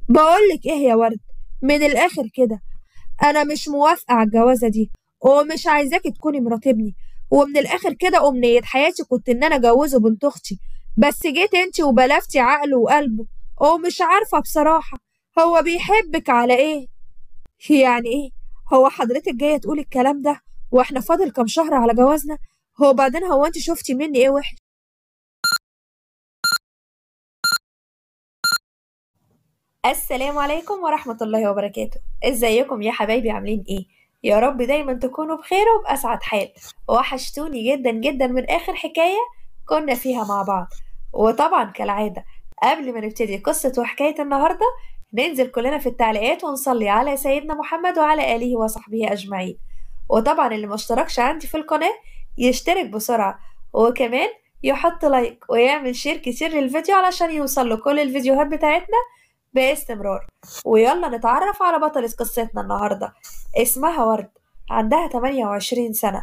بقولك ايه يا ورد من الاخر كده انا مش موافقة على الجوازة دي ومش عايزاكي تكوني مرات ابني ومن الاخر كده امنية حياتي كنت ان انا اجوزه بنت اختي بس جيت انتي وبلفتي عقله وقلبه ومش عارفة بصراحة هو بيحبك على ايه يعني ايه هو حضرتك جاية تقولي الكلام ده واحنا فاضل كام شهر على جوازنا هو بعدين هو انت شفتي مني ايه وحش السلام عليكم ورحمة الله وبركاته ازيكم يا حبايبي عاملين ايه يا رب دايما تكونوا بخير وبأسعد حال وحشتوني جدا جدا من آخر حكاية كنا فيها مع بعض وطبعا كالعادة قبل ما نبتدي قصة وحكاية النهاردة ننزل كلنا في التعليقات ونصلي على سيدنا محمد وعلى آله وصحبه أجمعين وطبعا اللي ما اشتركش عندي في القناة يشترك بسرعة وكمان يحط لايك ويعمل شير كتير للفيديو علشان يوصل له كل الفيديوهات بتاعتنا باستمرار ويلا نتعرف على بطلة قصتنا النهاردة اسمها ورد عندها 28 سنة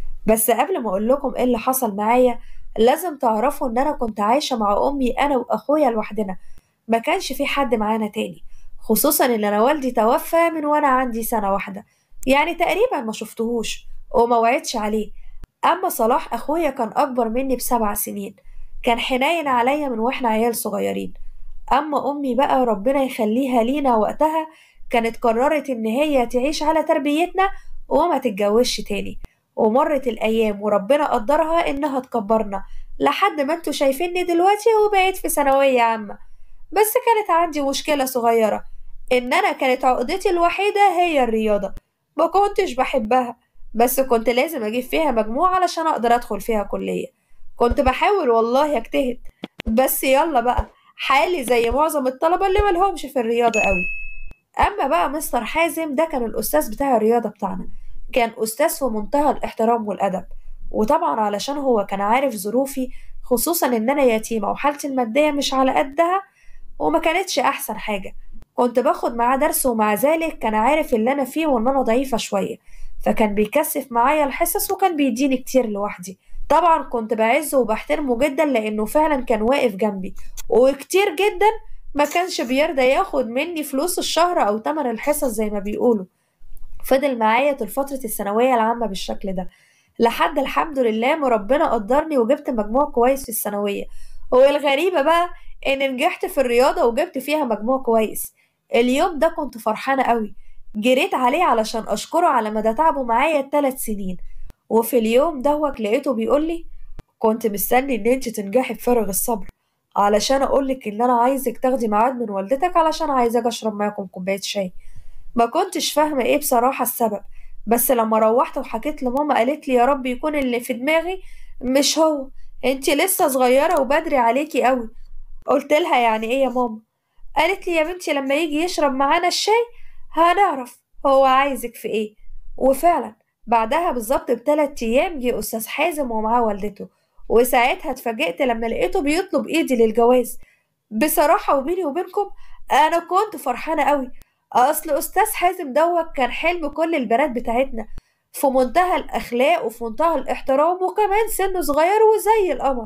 بس قبل ما أقول لكم إيه اللي حصل معايا لازم تعرفوا إن أنا كنت عايشة مع أمي أنا وأخويا لوحدنا ما كانش في حد معانا تاني خصوصا إن أنا والدي توفى من وأنا عندي سنة واحدة يعني تقريبا ما شفتهوش وما وعدش عليه أما صلاح أخويا كان أكبر مني بسبع سنين كان حنين عليا من وإحنا عيال صغيرين أما أمي بقى ربنا يخليها لينا وقتها كانت قررت إن هي تعيش على تربيتنا وما تتجوزش تاني ومرت الأيام وربنا قدرها إنها تكبرنا لحد ما انتوا شايفيني دلوقتي وبقيت في ثانوية عامة بس كانت عندي مشكلة صغيرة إن أنا كانت عقدتي الوحيدة هي الرياضة ما كنتش بحبها بس كنت لازم أجيب فيها مجموع علشان أقدر أدخل فيها كلية كنت بحاول والله أجتهد بس يلا بقى حالي زي معظم الطلبة اللي ملهمش في الرياضة قوي أما بقى مستر حازم ده كان الأستاذ بتاع الرياضة بتاعنا كان أستاذ في منتهى الاحترام والأدب وطبعا علشان هو كان عارف ظروفي خصوصا إن أنا يتيمة وحالتي المادية مش على قدها وما كانتش أحسن حاجة كنت باخد معاه درس ومع ذلك كان عارف اللي أنا فيه وإن أنا ضعيفة شوية فكان بيكثف معايا الحصص وكان بيديني كتير لوحدي طبعا كنت بعزه وبحترمه جدا لأنه فعلا كان واقف جنبي وكتير جدا ما كانش بيرضى ياخد مني فلوس الشهر أو تمن الحصص زي ما بيقولوا فضل معايا طول فترة الثانوية العامة بالشكل ده لحد الحمد لله ما ربنا قدرني وجبت مجموع كويس في الثانوية والغريبة بقى إن نجحت في الرياضة وجبت فيها مجموع كويس اليوم ده كنت فرحانة قوي جريت عليه علشان أشكره على مدى تعبه معايا التلات سنين وفي اليوم دوت لقيته بيقولي كنت مستني إن انت تنجحي بفارغ الصبر علشان أقولك إن أنا عايزك تاخدي ميعاد من والدتك علشان عايزة أجي أشرب معاكم كوباية شاي ما كنتش فاهمة إيه بصراحة السبب بس لما روحت وحكيت لماما قالت لي يا رب يكون اللي في دماغي مش هو انت لسه صغيرة وبدري عليكي قوي قلت لها يعني ايه يا ماما قالت لي يا بنتي لما يجي يشرب معانا الشاي هنعرف هو عايزك في ايه وفعلا بعدها بالظبط بثلاث ايام جه استاذ حازم ومعاه والدته وساعتها اتفاجئت لما لقيته بيطلب ايدي للجواز بصراحة وبيني وبينكم انا كنت فرحانة قوي اصل استاذ حازم دوت كان حلم كل البنات بتاعتنا في منتهى الاخلاق وفي منتهى الاحترام وكمان سنه صغير وزي القمر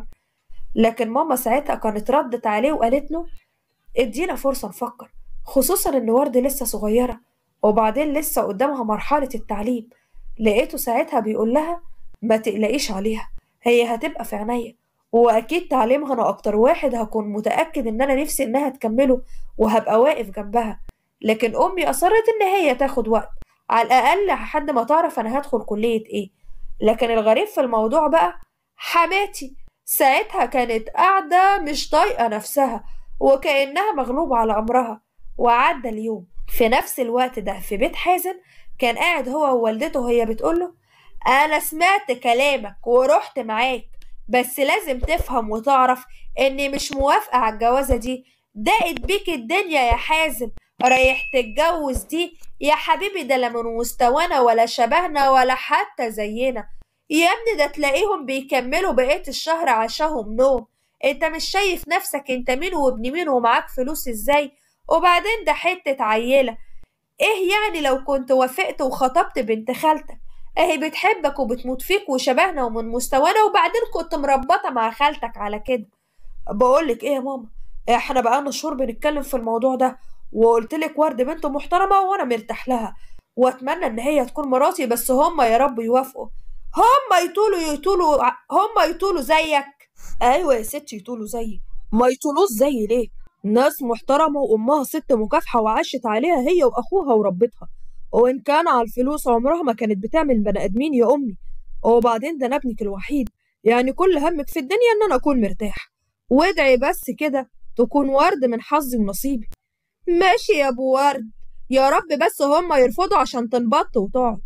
لكن ماما ساعتها كانت ردت عليه وقالت له ادينا فرصة نفكر خصوصا ان ورد لسه صغيرة وبعدين لسه قدامها مرحلة التعليم لقيته ساعتها بيقول لها ما تقلقيش عليها هي هتبقى في عينيا واكيد تعليمها انا اكتر واحد هكون متأكد ان انا نفسي انها تكمله وهبقى واقف جنبها لكن امي اصرت ان هي تاخد وقت على الاقل لحد ما تعرف انا هدخل كلية ايه لكن الغريب في الموضوع بقى حماتي ساعتها كانت قاعدة مش طايقة نفسها وكأنها مغلوبة على أمرها وعدى اليوم في نفس الوقت ده في بيت حازم كان قاعد هو ووالدته وهي بتقوله أنا سمعت كلامك ورحت معاك بس لازم تفهم وتعرف إني مش موافقة على الجوازة دي ضاقت بيك الدنيا يا حازم رايح تتجوز دي يا حبيبي ده لا من مستوانا ولا شبهنا ولا حتى زينا يا ابني ده تلاقيهم بيكملوا بقية الشهر عشاهم نوم انت مش شايف نفسك انت مين وابن مين ومعاك فلوس ازاي وبعدين ده حتة عيلة ايه يعني لو كنت وافقت وخطبت بنت خالتك اهي بتحبك وبتموت فيك وشبهنا ومن مستوانا وبعدين كنت مربطة مع خالتك على كده بقولك ايه يا ماما احنا بقالنا شهور بنتكلم في الموضوع ده وقلت لك ورد بنت محترمة وأنا مرتاح لها وأتمنى إن هي تكون مراتي بس هما يا رب يوافقوا هما يطولوا يطولوا هما يطولوا زيك أيوة يا ستي يطولوا زيي ما يطولوش زيي ليه ناس محترمة وأمها ست مكافحة وعاشت عليها هي وأخوها وربتها وإن كان على الفلوس عمرها ما كانت بتعمل بني آدمين يا أمي وبعدين ده أنا ابنك الوحيد يعني كل همك في الدنيا إن أنا أكون مرتاح وادعي بس كده تكون ورد من حظي ونصيبي ماشي يا أبو ورد يا رب بس هما يرفضوا عشان تنبط وتقعد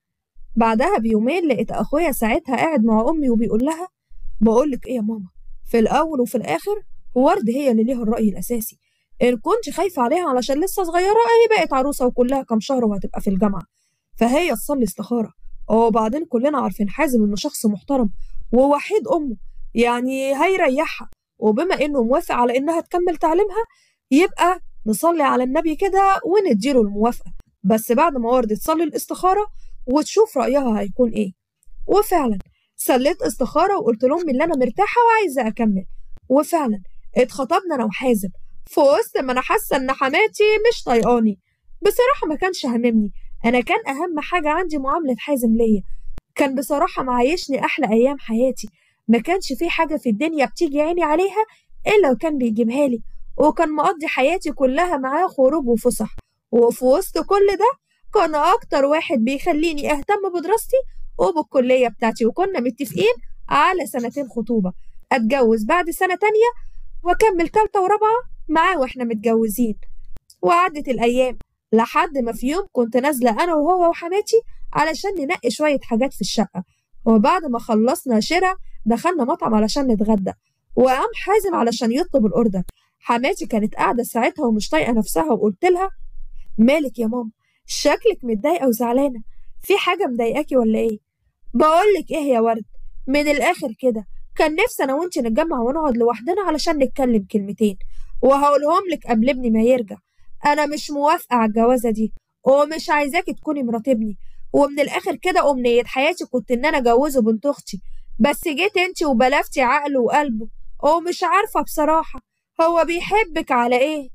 بعدها بيومين لقيت أخويا ساعتها قاعد مع أمي وبيقول لها بقولك إيه يا ماما في الأول وفي الآخر ورد هي اللي ليها الرأي الأساسي إن كنت خايفة عليها علشان لسه صغيرة أهي بقت عروسة وكلها كام شهر وهتبقى في الجامعة فهي تصلي استخارة وبعدين كلنا عارفين حازم إنه شخص محترم ووحيد أمه يعني هيريحها وبما إنه موافق على إنها تكمل تعليمها يبقى نصلي على النبي كده ونديله الموافقة بس بعد ما ورد تصلي الاستخارة وتشوف رأيها هيكون إيه وفعلا سليت استخارة وقلت لهم إن أنا مرتاحة وعايزة أكمل وفعلا اتخطبنا أنا وحازم في وسط ما أنا حاسة إن حماتي مش طايقاني بصراحة ما كانش هاممني أنا كان أهم حاجة عندي معاملة حازم ليا كان بصراحة معيشني أحلى أيام حياتي ما كانش في حاجة في الدنيا بتيجي عيني عليها إلا وكان بيجيبها لي وكان مقضي حياتي كلها معاه خروج وفسح وفي وسط كل ده كان أكتر واحد بيخليني أهتم بدراستي وبالكلية بتاعتي وكنا متفقين على سنتين خطوبة أتجوز بعد سنة تانية وأكمل تالتة ورابعة معاه وإحنا متجوزين وعدت الأيام لحد ما في يوم كنت نازلة أنا وهو وحماتي علشان ننقي شوية حاجات في الشقة وبعد ما خلصنا شراء دخلنا مطعم علشان نتغدى وقام حازم علشان يطلب الأوردر حماتي كانت قاعدة ساعتها ومش طايقة نفسها وقلت لها مالك يا ماما شكلك متضايقة وزعلانة في حاجة مضايقاكي ولا إيه؟ بقولك إيه يا ورد من الآخر كده كان نفسي أنا وأنتي نتجمع ونقعد لوحدنا علشان نتكلم كلمتين وهقولهم لك قبل ابني ما يرجع أنا مش موافقة على الجوازة دي ومش عايزاكي تكوني مرات ابني ومن الآخر كده أمنية حياتي كنت إن أنا أجوزه بنت أختي بس جيت أنتي وبلفتي عقله وقلبه ومش عارفة بصراحة هو بيحبك على إيه؟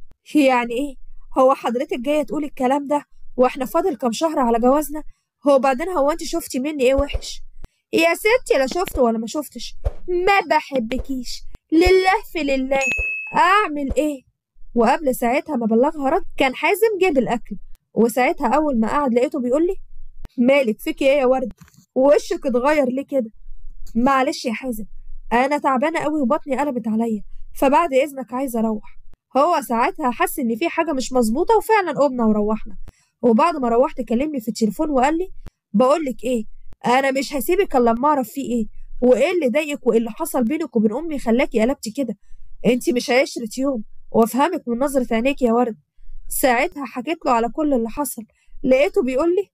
يعني إيه؟ هو حضرتك جاية تقولي الكلام ده واحنا فاضل كام شهر على جوازنا هو بعدين هو انت شفتي مني ايه وحش يا ستي لا شفت ولا ما شفتش ما بحبكيش لله في لله اعمل ايه وقبل ساعتها ما بلغها رد كان حازم جاب الاكل وساعتها اول ما قعد لقيته بيقول لي مالك فيكي ايه يا ورد وشك اتغير ليه كده معلش يا حازم انا تعبانه قوي وبطني قلبت عليا فبعد اذنك عايزه اروح هو ساعتها حس ان في حاجه مش مظبوطه وفعلا قمنا وروحنا وبعد ما روحت كلمني في التليفون وقال لي بقول لك ايه انا مش هسيبك الا لما اعرف فيه ايه وايه اللي ضايقك وايه اللي حصل بينك وبين امي خلاكي قلبتي كده انت مش عشرة يوم وافهمك من نظرة عينيك يا ورد ساعتها حكيت له على كل اللي حصل لقيته بيقول لي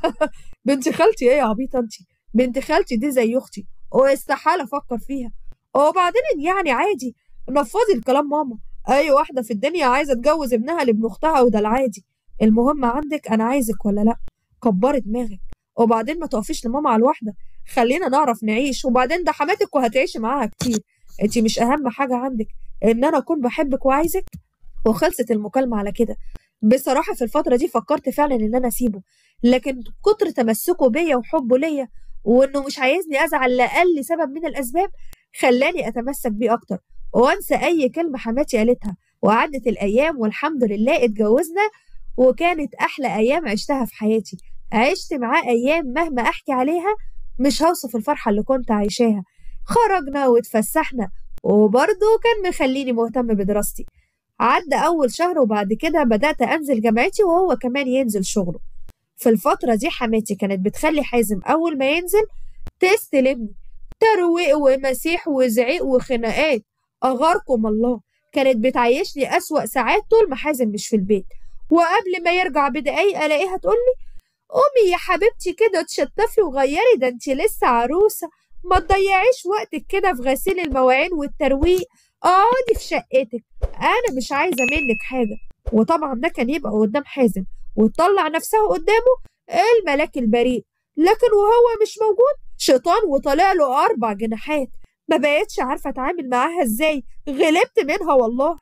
بنت خالتي ايه يا عبيطه انت بنت خالتي دي زي اختي واستحاله افكر فيها وبعدين يعني عادي نفضي الكلام ماما اي واحده في الدنيا عايزه تجوز ابنها لابن اختها وده العادي المهم عندك انا عايزك ولا لا كبري دماغك وبعدين ما تقفيش لماما على الواحده خلينا نعرف نعيش وبعدين ده حماتك وهتعيشي معاها كتير انت مش اهم حاجه عندك ان انا اكون بحبك وعايزك وخلصت المكالمه على كده بصراحه في الفتره دي فكرت فعلا ان انا اسيبه لكن كتر تمسكه بيا وحبه ليا وانه مش عايزني ازعل لاقل سبب من الاسباب خلاني اتمسك بيه اكتر وانسى اي كلمه حماتي قالتها وعدت الايام والحمد لله اتجوزنا وكانت احلى ايام عشتها في حياتي عشت معاه ايام مهما احكي عليها مش هوصف الفرحه اللي كنت عايشاها خرجنا واتفسحنا وبرضه كان مخليني مهتم بدراستي عدى أول شهر وبعد كده بدأت أنزل جامعتي وهو كمان ينزل شغله في الفترة دي حماتي كانت بتخلي حازم أول ما ينزل تستلمني ترويق ومسيح وزعيق وخناقات أغاركم الله كانت بتعيشني أسوأ ساعات طول ما حازم مش في البيت وقبل ما يرجع بدقايق ألاقيها تقولي قومي يا حبيبتي كده تشطفي وغيري ده انت لسه عروسة ما تضيعيش وقتك كده في غسيل المواعين والترويق اقعدي في شقتك انا مش عايزة منك حاجة وطبعا ده كان يبقى قدام حازم وتطلع نفسها قدامه الملاك البريء لكن وهو مش موجود شيطان وطلع له أربع جناحات ما بقتش عارفة أتعامل معاها إزاي غلبت منها والله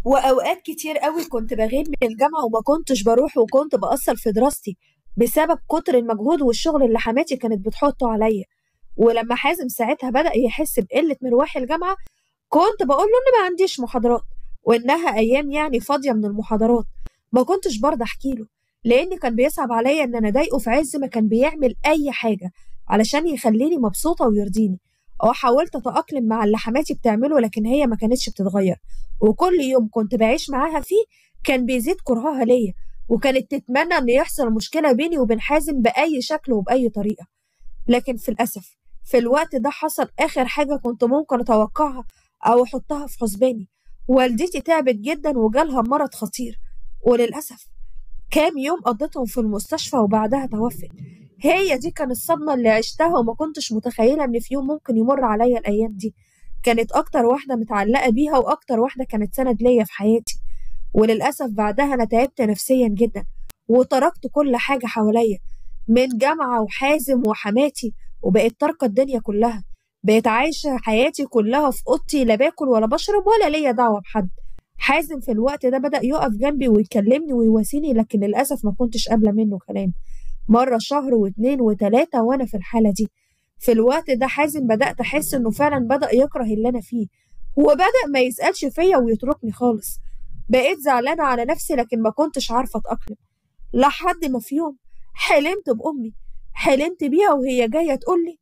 وأوقات كتير قوي كنت بغيب من الجامعة وما كنتش بروح وكنت بأثر في دراستي بسبب كتر المجهود والشغل اللي حماتي كانت بتحطه عليا ولما حازم ساعتها بدأ يحس بقلة مروح الجامعة كنت بقول له إن ما عنديش محاضرات وإنها أيام يعني فاضية من المحاضرات ما كنتش برضه أحكي له لأن كان بيصعب عليا إن أنا أضايقه في عز ما كان بيعمل أي حاجة علشان يخليني مبسوطة ويرضيني اه حاولت أتأقلم مع اللي حماتي بتعمله لكن هي ما كانتش بتتغير وكل يوم كنت بعيش معاها فيه كان بيزيد كرهها ليا وكانت تتمنى إن يحصل مشكلة بيني وبين حازم بأي شكل وبأي طريقة لكن في الأسف في الوقت ده حصل آخر حاجة كنت ممكن أتوقعها أو أحطها في حسباني والدتي تعبت جدا وجالها مرض خطير وللأسف كام يوم قضيتهم في المستشفى وبعدها توفت هي دي كانت الصدمة اللي عشتها وما كنتش متخيلة إن في يوم ممكن يمر عليا الأيام دي كانت أكتر واحدة متعلقة بيها وأكتر واحدة كانت سند ليا في حياتي وللأسف بعدها أنا تعبت نفسيا جدا وتركت كل حاجة حواليا من جامعة وحازم وحماتي وبقيت تاركة الدنيا كلها بقيت عايشة حياتي كلها في أوضتي لا باكل ولا بشرب ولا ليا دعوة بحد حازم في الوقت ده بدأ يقف جنبي ويكلمني ويواسيني لكن للأسف ما كنتش قابلة منه كلام مرة شهر واتنين وتلاتة وأنا في الحالة دي في الوقت ده حازم بدأت أحس إنه فعلا بدأ يكره اللي أنا فيه وبدأ ما يسألش فيا ويتركني خالص بقيت زعلانة على نفسي لكن ما كنتش عارفة أتأقلم لحد ما في يوم حلمت بأمي حلمت بيها وهي جاية تقولي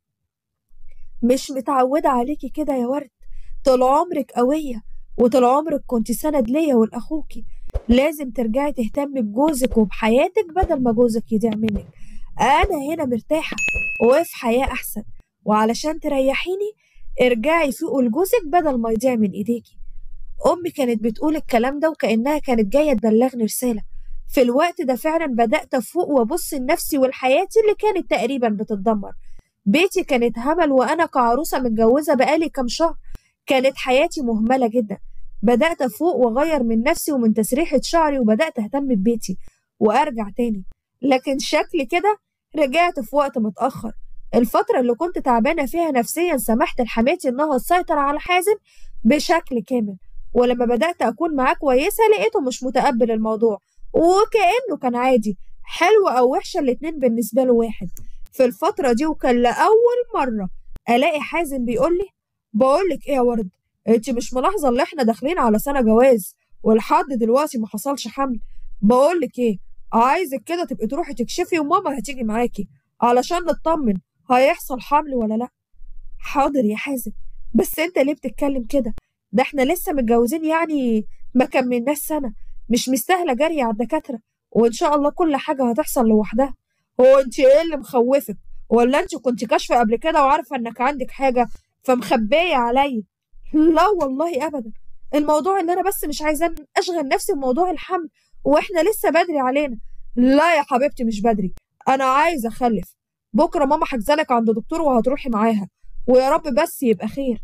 مش متعودة عليكي كده يا ورد طول عمرك قوية وطول عمرك كنت سند ليا ولأخوكي لازم ترجعي تهتمي بجوزك وبحياتك بدل ما جوزك يضيع منك أنا هنا مرتاحة وفي حياة أحسن وعلشان تريحيني ارجعي فوقوا لجوزك بدل ما يضيع من إيديكي أمي كانت بتقول الكلام ده وكأنها كانت جاية تبلغني رسالة في الوقت ده فعلا بدأت أفوق وأبص لنفسي ولحياتي اللي كانت تقريبا بتتدمر بيتي كانت همل وأنا كعروسة متجوزة بقالي كام شهر كانت حياتي مهملة جدا بدأت أفوق وأغير من نفسي ومن تسريحة شعري وبدأت أهتم ببيتي وأرجع تاني لكن شكل كده رجعت في وقت متأخر الفترة اللي كنت تعبانة فيها نفسيا سمحت لحماتي إنها تسيطر على حازم بشكل كامل ولما بدأت أكون معاه كويسة لقيته مش متقبل الموضوع وكأنه كان عادي حلو أو وحشة الاتنين بالنسبة له واحد في الفترة دي وكان لأول مرة ألاقي حازم بيقول لي بقولك إيه يا ورد أنت مش ملاحظة إن إحنا داخلين على سنة جواز ولحد دلوقتي ما حصلش حمل بقولك إيه عايزك كده تبقي تروحي تكشفي وماما هتيجي معاكي علشان نطمن هيحصل حمل ولا لأ حاضر يا حازم بس أنت ليه بتتكلم كده ده إحنا لسه متجوزين يعني ما كملناش سنة مش مستاهلة جري على الدكاترة وإن شاء الله كل حاجة هتحصل لوحدها هو انت ايه اللي مخوفك ولا انت كنت كاشفه قبل كده وعارفه انك عندك حاجه فمخبيه عليا لا والله ابدا الموضوع ان انا بس مش عايزه اشغل نفسي بموضوع الحمل واحنا لسه بدري علينا لا يا حبيبتي مش بدري انا عايزه اخلف بكره ماما حجزلك عند دكتور وهتروحي معاها ويا رب بس يبقى خير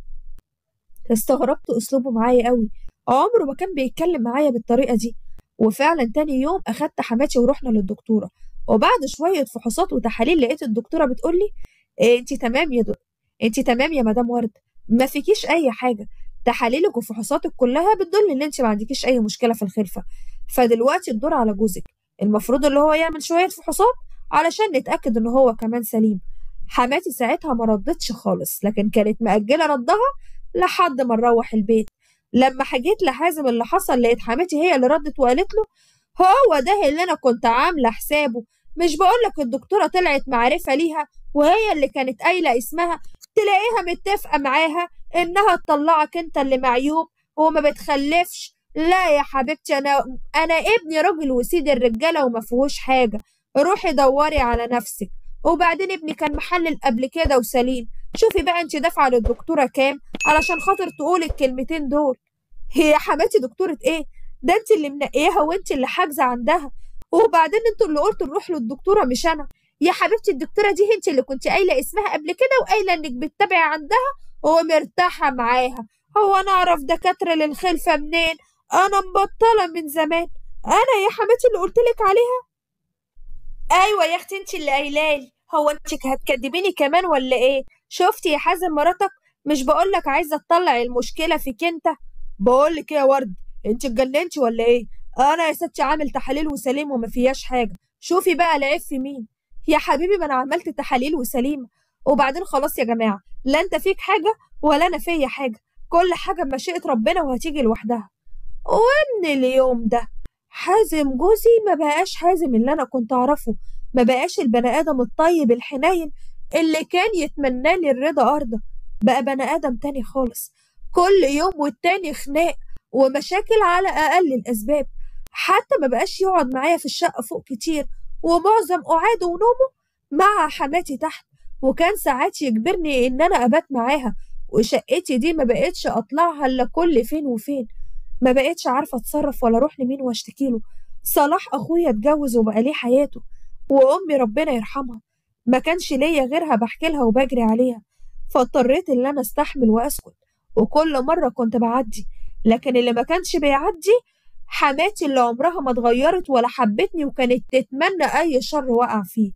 استغربت اسلوبه معايا قوي عمره ما كان بيتكلم معايا بالطريقه دي وفعلا تاني يوم اخدت حماتي ورحنا للدكتوره وبعد شويه فحوصات وتحاليل لقيت الدكتوره بتقول لي إيه انت تمام يا دو... انت تمام يا مدام ورد ما فيكيش اي حاجه تحاليلك وفحوصاتك كلها بتدل ان انت ما عندكيش اي مشكله في الخلفه فدلوقتي الدور على جوزك المفروض اللي هو يعمل شويه فحوصات علشان نتاكد ان هو كمان سليم حماتي ساعتها ما ردتش خالص لكن كانت مأجله ردها لحد ما نروح البيت لما حكيت لحازم اللي حصل لقيت حماتي هي اللي ردت وقالت له هو ده اللي انا كنت عامله حسابه مش بقولك الدكتوره طلعت معرفه ليها وهي اللي كانت قايله اسمها تلاقيها متفقه معاها انها تطلعك انت اللي معيوب وما بتخلفش لا يا حبيبتي انا انا ابني راجل وسيد الرجاله وما فيهوش حاجه روحي دوري على نفسك وبعدين ابني كان محلل قبل كده وسليم شوفي بقى انت دافعه للدكتوره كام علشان خاطر تقولي الكلمتين دول هي يا حماتي دكتوره ايه ده انت اللي منقياها وانت اللي حاجزه عندها وبعدين انتوا اللي قلتوا نروح للدكتوره مش انا يا حبيبتي الدكتوره دي انت اللي كنت قايله اسمها قبل كده وقايله انك بتتابعي عندها ومرتاحه معاها هو انا اعرف دكاتره للخلفه منين انا مبطله من زمان انا يا حماتي اللي قلت لك عليها ايوه يا اختي انت اللي قايلالي هو انت هتكدبيني كمان ولا ايه شفتي يا حازم مراتك مش بقولك عايزه تطلع المشكله فيك انت بقولك ايه يا ورد انت اتجننتي ولا ايه انا يا ستي عامل تحاليل وسليم وما فيهاش حاجه شوفي بقى العيب في مين يا حبيبي ما انا عملت تحاليل وسليمه وبعدين خلاص يا جماعه لا انت فيك حاجه ولا انا فيا حاجه كل حاجه بمشيئه ربنا وهتيجي لوحدها ومن اليوم ده حازم جوزي ما بقاش حازم اللي انا كنت اعرفه ما بقاش البني ادم الطيب الحنين اللي كان يتمنى لي الرضا ارضى بقى بني ادم تاني خالص كل يوم والتاني خناق ومشاكل على اقل الاسباب حتى ما بقاش يقعد معايا في الشقه فوق كتير ومعظم قعاده ونومه مع حماتي تحت وكان ساعات يجبرني ان انا ابات معاها وشقتي دي ما بقتش اطلعها الا كل فين وفين ما بقتش عارفه اتصرف ولا اروح لمين واشتكي له صلاح اخويا اتجوز وبقى ليه حياته وامي ربنا يرحمها ما كانش ليا غيرها بحكي لها وبجري عليها فاضطريت ان انا استحمل واسكت وكل مره كنت بعدي لكن اللي ما كانش بيعدي حماتي اللي عمرها ما اتغيرت ولا حبتني وكانت تتمنى اي شر وقع فيه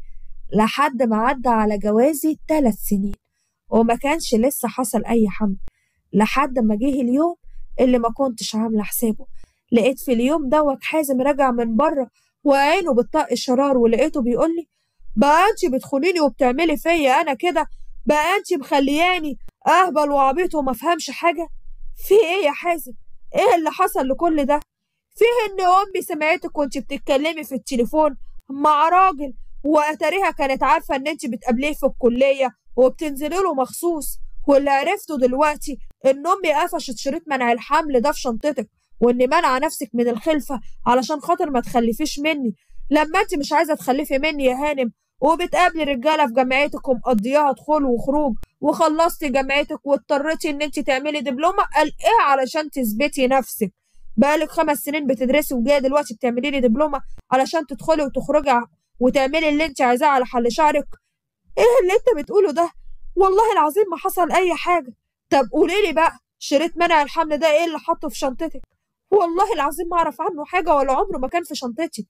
لحد ما عدى على جوازي ثلاث سنين وما كانش لسه حصل اي حمل لحد ما جه اليوم اللي ما كنتش عامله حسابه لقيت في اليوم دوت حازم راجع من بره وعينه بتطق شرار ولقيته بيقول لي بقى انت بتخونيني وبتعملي فيا انا كده بقى انت مخلياني اهبل وعبيط وما افهمش حاجه في ايه يا حازم ايه اللي حصل لكل ده فيه ان امي سمعتك وانت بتتكلمي في التليفون مع راجل واتاريها كانت عارفه ان انت بتقابليه في الكليه وبتنزلي له مخصوص واللي عرفته دلوقتي ان امي قفشت شريط منع الحمل ده في شنطتك وان منع نفسك من الخلفه علشان خاطر ما تخلفيش مني لما انت مش عايزه تخلفي مني يا هانم وبتقابلي رجاله في جامعتك ومقضياها دخول وخروج وخلصتي جامعتك واضطريتي ان انت تعملي دبلومه قال ايه علشان تثبتي نفسك بقالك خمس سنين بتدرسي وجايه دلوقتي بتعملي لي دبلومه علشان تدخلي وتخرجي وتعملي اللي انت عايزاه على حل شعرك ايه اللي انت بتقوله ده والله العظيم ما حصل اي حاجه طب قولي لي بقى شريط منع الحمل ده ايه اللي حاطه في شنطتك والله العظيم ما اعرف عنه حاجه ولا عمره ما كان في شنطتي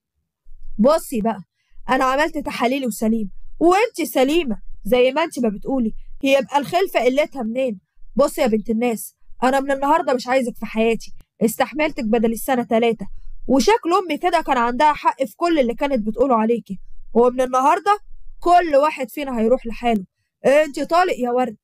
بصي بقى انا عملت تحاليلي وسليم وانت سليمه زي ما انت ما بتقولي هي يبقى الخلفه قلتها منين بصي يا بنت الناس انا من النهارده مش عايزك في حياتي استحملتك بدل السنه ثلاثه وشكل امي كده كان عندها حق في كل اللي كانت بتقوله عليكي ومن النهارده كل واحد فينا هيروح لحاله انت طالق يا ورد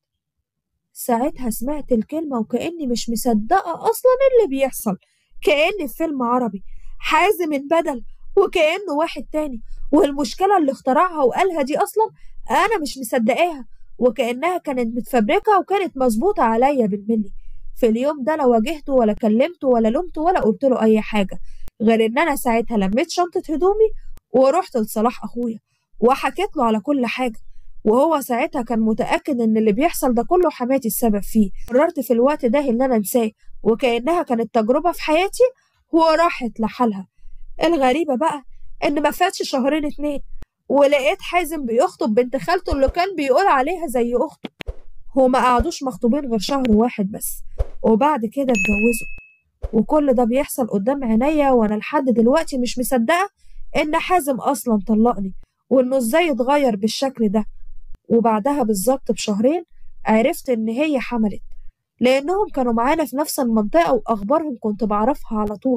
ساعتها سمعت الكلمة وكأني مش مصدقة أصلا اللي بيحصل كأني في فيلم عربي حازم انبدل وكأنه واحد تاني والمشكلة اللي اخترعها وقالها دي أصلا أنا مش مصدقاها وكأنها كانت متفبركة وكانت مظبوطة عليا بالملي في اليوم ده لا واجهته ولا كلمته ولا لومته ولا قلت له أي حاجة غير إن أنا ساعتها لميت شنطة هدومي ورحت لصلاح أخويا وحكيت له على كل حاجة وهو ساعتها كان متأكد إن اللي بيحصل ده كله حماتي السبب فيه قررت في الوقت ده إن أنا أنساه وكأنها كانت تجربة في حياتي وراحت لحالها الغريبة بقى إن ما فاتش شهرين اتنين ولقيت حازم بيخطب بنت خالته اللي كان بيقول عليها زي أخته هما قعدوش مخطوبين غير شهر واحد بس وبعد كده اتجوزوا وكل ده بيحصل قدام عينيا وأنا لحد دلوقتي مش مصدقة إن حازم أصلا طلقني وإنه إزاي اتغير بالشكل ده وبعدها بالظبط بشهرين عرفت إن هي حملت لأنهم كانوا معانا في نفس المنطقة وأخبارهم كنت بعرفها على طول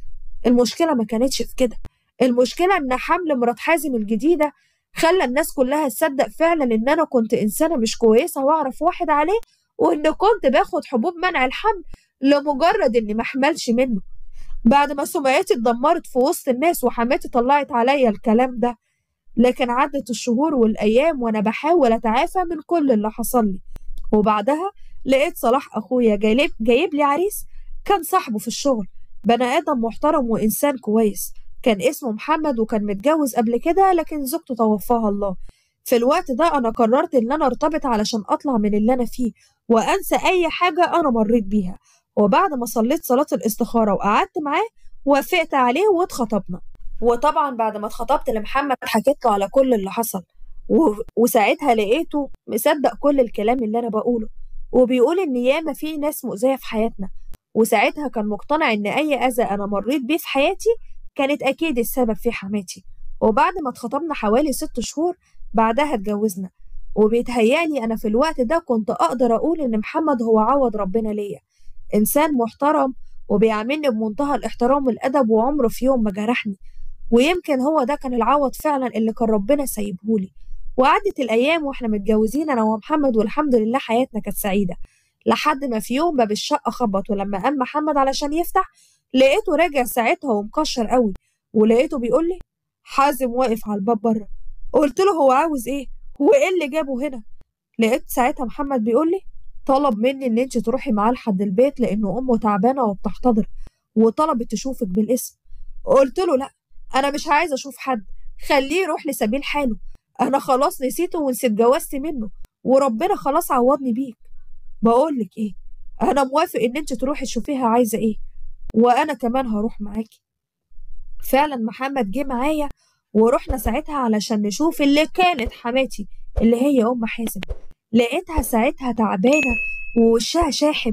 المشكلة ما كانتش في كده المشكلة إن حمل مرات حازم الجديدة خلى الناس كلها تصدق فعلا إن أنا كنت إنسانة مش كويسة وأعرف واحد عليه وإن كنت باخد حبوب منع الحمل لمجرد إني ما أحملش منه بعد ما سمعتي اتدمرت في وسط الناس وحماتي طلعت عليا الكلام ده لكن عدت الشهور والأيام وأنا بحاول أتعافى من كل اللي حصل لي وبعدها لقيت صلاح أخويا جايب, جايب لي عريس كان صاحبه في الشغل بني آدم محترم وإنسان كويس كان اسمه محمد وكان متجوز قبل كده لكن زوجته توفاها الله في الوقت ده أنا قررت إن أنا أرتبط علشان أطلع من اللي أنا فيه وأنسى أي حاجة أنا مريت بيها وبعد ما صليت صلاة الاستخارة وقعدت معاه وافقت عليه واتخطبنا وطبعا بعد ما اتخطبت لمحمد حكيت له على كل اللي حصل و... وساعتها لقيته مصدق كل الكلام اللي أنا بقوله وبيقول إن ياما في ناس مؤذية في حياتنا وساعتها كان مقتنع إن أي أذى أنا مريت بيه في حياتي كانت أكيد السبب في حماتي وبعد ما اتخطبنا حوالي ست شهور بعدها اتجوزنا وبيتهيألي أنا في الوقت ده كنت أقدر أقول إن محمد هو عوض ربنا ليا إنسان محترم وبيعاملني بمنتهى الاحترام والأدب وعمره في يوم ما جرحني ويمكن هو ده كان العوض فعلا اللي كان ربنا سايبهولي وعدت الأيام وإحنا متجوزين أنا ومحمد والحمد لله حياتنا كانت سعيدة لحد ما في يوم باب الشقة خبط ولما قام محمد علشان يفتح لقيته راجع ساعتها ومكشر قوي ولقيته بيقول لي حازم واقف على الباب بره قلت له هو عاوز ايه وايه اللي جابه هنا لقيت ساعتها محمد بيقول لي طلب مني ان انت تروحي معاه لحد البيت لانه امه تعبانه وبتحتضر وطلبت تشوفك بالاسم قلت له لا انا مش عايزه اشوف حد خليه يروح لسبيل حاله انا خلاص نسيته ونسيت جوازتي منه وربنا خلاص عوضني بيك بقول لك ايه انا موافق ان انت تروحي تشوفيها عايزه ايه وانا كمان هروح معاكي فعلا محمد جه معايا ورحنا ساعتها علشان نشوف اللي كانت حماتي اللي هي ام حازم لقيتها ساعتها تعبانه ووشها شاحب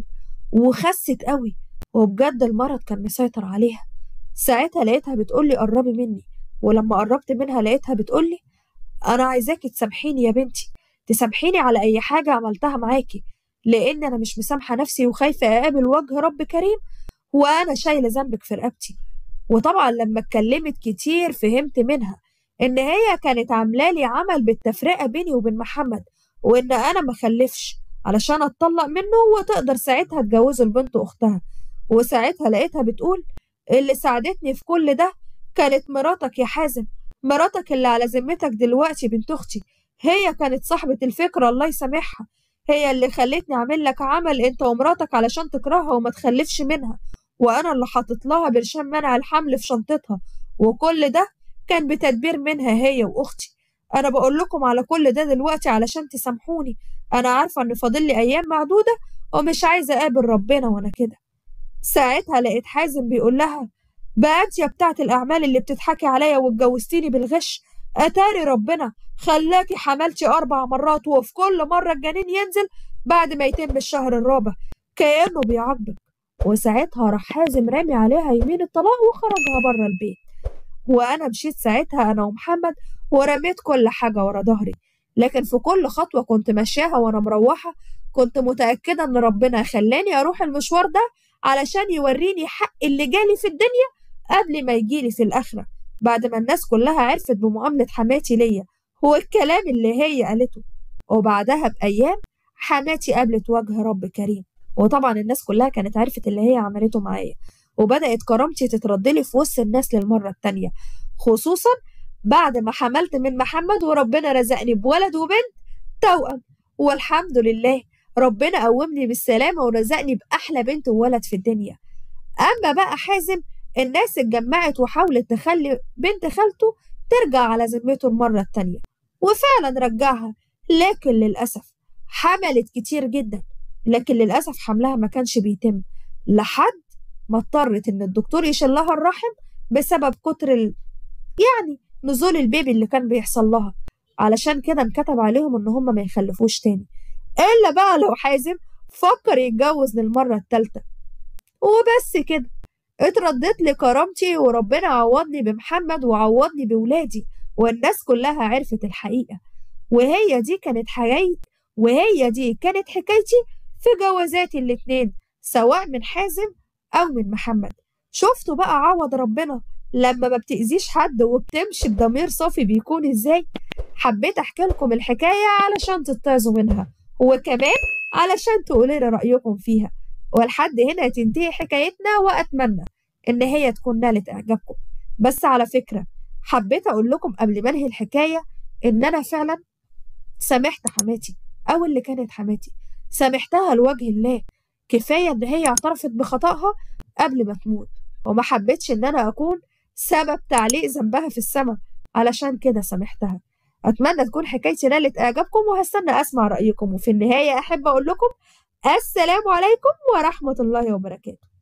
وخست قوي وبجد المرض كان مسيطر عليها ساعتها لقيتها بتقولي قربي مني ولما قربت منها لقيتها بتقولي انا عايزاكي تسامحيني يا بنتي تسامحيني على اي حاجه عملتها معاكي لان انا مش مسامحه نفسي وخايفه اقابل وجه رب كريم وانا شايله ذنبك في رقبتي وطبعا لما اتكلمت كتير فهمت منها ان هي كانت عامله لي عمل بالتفرقه بيني وبين محمد وان انا ما خلفش علشان اتطلق منه وتقدر ساعتها تجوزه لبنت اختها وساعتها لقيتها بتقول اللي ساعدتني في كل ده كانت مراتك يا حازم مراتك اللي على ذمتك دلوقتي بنت اختي هي كانت صاحبة الفكرة الله يسامحها هي اللي خلتني اعمل لك عمل انت ومراتك علشان تكرهها وما تخلفش منها وانا اللي حاطط لها برشام منع الحمل في شنطتها وكل ده كان بتدبير منها هي واختي انا بقول لكم على كل ده دلوقتي علشان تسامحوني انا عارفه ان فاضل لي ايام معدوده ومش عايزه اقابل ربنا وانا كده ساعتها لقيت حازم بيقول لها بقى انت يا بتاعت الاعمال اللي بتضحكي عليا واتجوزتيني بالغش اتاري ربنا خلاكي حملتي اربع مرات وفي كل مره الجنين ينزل بعد ما يتم الشهر الرابع كانه بيعاقبك وساعتها راح حازم رامي عليها يمين الطلاق وخرجها بره البيت وانا مشيت ساعتها انا ومحمد ورميت كل حاجه ورا ظهري لكن في كل خطوه كنت ماشياها وانا مروحه كنت متاكده ان ربنا خلاني اروح المشوار ده علشان يوريني حق اللي جالي في الدنيا قبل ما يجيلي في الاخره بعد ما الناس كلها عرفت بمعامله حماتي ليا هو الكلام اللي هي قالته وبعدها بايام حماتي قابلت وجه رب كريم وطبعا الناس كلها كانت عرفت اللي هي عملته معايا وبدأت كرامتي تتردلي في وسط الناس للمرة التانية خصوصا بعد ما حملت من محمد وربنا رزقني بولد وبنت توأم والحمد لله ربنا قومني بالسلامة ورزقني بأحلى بنت وولد في الدنيا أما بقى حازم الناس اتجمعت وحاولت تخلي بنت خالته ترجع على ذمته المرة التانية وفعلا رجعها لكن للأسف حملت كتير جدا لكن للأسف حملها ما كانش بيتم لحد ما اضطرت إن الدكتور يشيل لها الرحم بسبب كتر ال... يعني نزول البيبي اللي كان بيحصل لها علشان كده انكتب عليهم إن هما ما يخلفوش تاني إلا بقى لو حازم فكر يتجوز للمرة التالتة وبس كده اتردت لي كرامتي وربنا عوضني بمحمد وعوضني بولادي والناس كلها عرفت الحقيقة وهي دي كانت حكايتي وهي دي كانت حكايتي في جوازاتي الاتنين سواء من حازم أو من محمد شفتوا بقى عوض ربنا لما ما بتأذيش حد وبتمشي بضمير صافي بيكون ازاي حبيت احكي لكم الحكاية علشان تتعظوا منها وكمان علشان تقولوا لي رأيكم فيها ولحد هنا تنتهي حكايتنا وأتمنى إن هي تكون نالت إعجابكم بس على فكرة حبيت أقول لكم قبل ما أنهي الحكاية إن أنا فعلا سامحت حماتي أو اللي كانت حماتي سامحتها لوجه الله كفاية إن هي اعترفت بخطأها قبل ما تموت وما حبيتش إن أنا أكون سبب تعليق ذنبها في السماء علشان كده سامحتها أتمنى تكون حكايتي نالت إعجابكم وهستنى أسمع رأيكم وفي النهاية أحب أقول لكم السلام عليكم ورحمة الله وبركاته